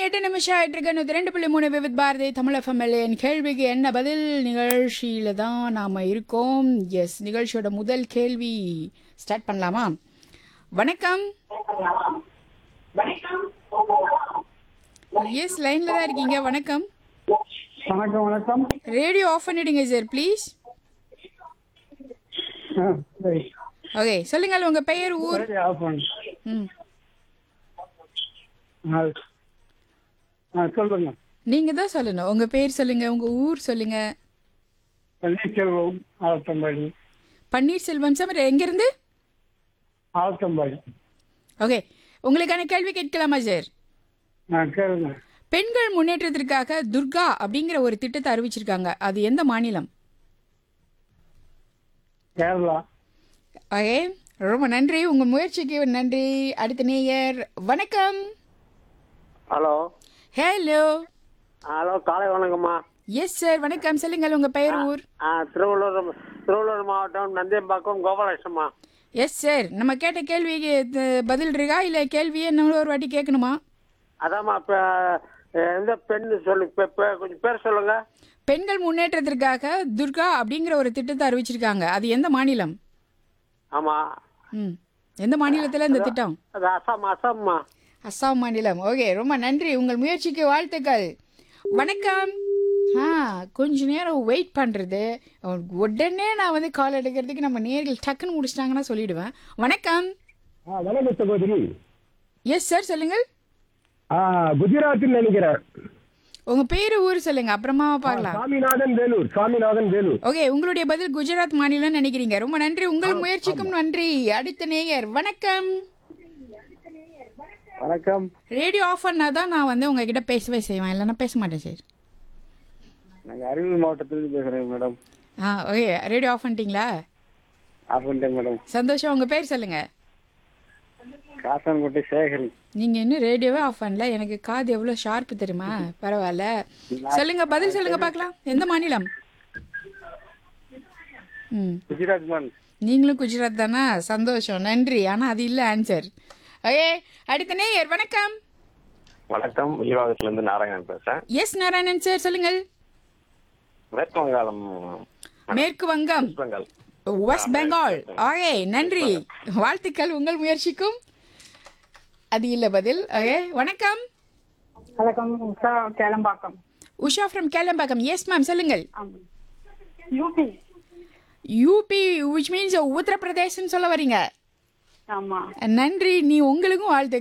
எட்டு நிமிஷம் ஆயிட்டு இருக்கு நூத்தி ரெண்டு புள்ளி மூணு விவித் பாரதி தமிழ் எஃப்எம்எல்ஏ என் கேள்விக்கு என்ன பதில் நிகழ்ச்சியில தான் நாம இருக்கோம் எஸ் நிகழ்ச்சியோட முதல் கேள்வி ஸ்டார்ட் பண்ணலாமா வணக்கம் எஸ் லைன்ல தான் இருக்கீங்க வணக்கம் வணக்கம் வணக்கம் ரேடியோ ஆஃப் பண்ணிடுங்க சார் ப்ளீஸ் ஆ, சரி. ஓகே சொல்லுங்கள் உங்க பெயர் ஊர் சரி, ஆஃப் பண்ணு. ம் ஆ. ஆ, சொல்லுங்க நீங்க தான் சொல்லணும் உங்க பேர் சொல்லுங்க உங்க ஊர் சொல்லுங்க பன்னீர்செல்வம் ஆலத்தம்பாடி பன்னீர்செல்வம் சார் எங்கிருந்து ஆலத்தம்பாடி ஓகே உங்களுக்கான கேள்வி கேட்கலாமா சார் ஆ கேளுங்க பெண்கள் முன்னேற்றத்திற்காக துர்கா அப்படிங்கிற ஒரு திட்டத்தை அறிவிச்சிருக்காங்க அது எந்த மாநிலம் கேரளா ஓகே ரொம்ப நன்றி உங்க முயற்சிக்கு நன்றி அடுத்த நேயர் வணக்கம் ஹலோ ஹலோ ஹலோ காலை வணக்கம்மா எஸ் சார் வணக்கம் சொல்லுங்கள் உங்க பெயர் ஊர் ஆ திருவள்ளூர் திருவள்ளூர் மாவட்டம் நந்தியம்பாக்கம் கோபாலகிருஷ்ணம்மா எஸ் சார் நம்ம கேட்ட கேள்விக்கு த- பதில் இருக்கா இல்ல கேள்வியே இன்னொரு ஒரு வாட்டி கேட்கணுமா அதாம்மா இப்போ எந்த பெண் சொல்லு இப்போ இப்போ கொஞ்சம் பேர் சொல்லுங்க பெண்கள் முன்னேற்றத்திற்காக துர்கா அப்படிங்கிற ஒரு திட்டத்தை அறிவிச்சிருக்காங்க அது எந்த மாநிலம் ஆமாம் ம் எந்த மாநிலத்தில் இந்த திட்டம் அது அசாம் அசாம்மா அஸ்ஸாம் மாநிலம் ஓகே ரொம்ப நன்றி உங்கள் முயற்சிக்கு வாழ்த்துக்கள் வணக்கம் ஆ கொஞ்ச நேரம் வெயிட் பண்ணுறது உடனே நான் வந்து கால் எடுக்கிறதுக்கு நம்ம நேர்கள் டக்குன்னு முடிச்சிட்டாங்கன்னா சொல்லிடுவேன் வணக்கம் ஆ வணக்கம் சகோதரி எஸ் சார் சொல்லுங்கள் ஆ குஜராத்தில் நினைக்கிறேன் உங்கள் பேர் ஊர் சொல்லுங்க அப்புறமா பார்க்கலாம் சாமிநாதன் வேலூர் சாமிநாதன் வேலூர் ஓகே உங்களுடைய பதில் குஜராத் மாநிலம் நினைக்கிறீங்க ரொம்ப நன்றி உங்கள் முயற்சிக்கும் நன்றி அடுத்த நேயர் வணக்கம் வணக்கம் ரேடியோ ஆஃப் பண்ணா தான் நான் வந்து உங்ககிட்ட பேசவே செய்வேன் இல்லைன்னா பேச மாட்டேன் சார் நாங்கள் அரியலூர் மாவட்டத்திலிருந்து பேசுகிறேன் மேடம் ஆ ஓகே ரேடியோ ஆஃப் பண்ணிட்டீங்களா ஆஃப் பண்ணிட்டேன் மேடம் சந்தோஷம் உங்கள் பேர் சொல்லுங்க காசான்கோட்டை சேகரி நீங்க இன்னும் ரேடியோவே ஆஃப் பண்ணல எனக்கு காது எவ்வளவு ஷார்ப் தெரியுமா பரவாயில்ல சொல்லுங்க பதில் சொல்லுங்க பார்க்கலாம் எந்த மாநிலம் ம் குஜராத் மேம் நீங்களும் குஜராத் தானா சந்தோஷம் நன்றி ஆனா அது இல்ல ஆன்சர் ஓகே அடுத்த நேயர் வணக்கம் வணக்கம் விரிவாகத்துல இருந்து நாராயணன் பேசுறேன் எஸ் நாராயணன் சார் சொல்லுங்கள் மேற்கு வங்காளம் மேற்கு Vangam west Bengal west Bengal okay நன்றி வாழ்த்துக்கள் உங்கள் முயற்சிக்கும் அது இல்ல பதில் ஓகே வணக்கம் வணக்கம் Usha Kelambakkam Usha from Kelambakkam yes ma'am சொல்லுங்கள் UP UP which means Uttar Pradesh சொல்ல வரீங்க ஆமா நன்றி நீ உங்களுக்கும் வாழ்த்து